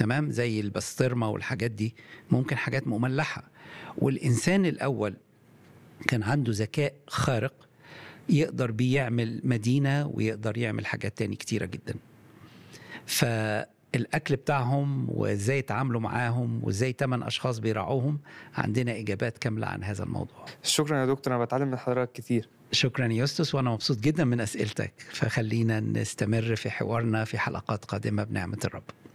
تمام زي البسطرمه والحاجات دي ممكن حاجات مملحه والانسان الاول كان عنده ذكاء خارق يقدر بيه يعمل مدينه ويقدر يعمل حاجات تاني كتيره جدا فالاكل بتاعهم وازاي يتعاملوا معاهم وازاي ثمان اشخاص بيراعوهم عندنا اجابات كامله عن هذا الموضوع شكرا يا دكتور انا بتعلم من حضرتك كتير شكرا يا يوستس وانا مبسوط جدا من اسئلتك فخلينا نستمر في حوارنا في حلقات قادمه بنعمه الرب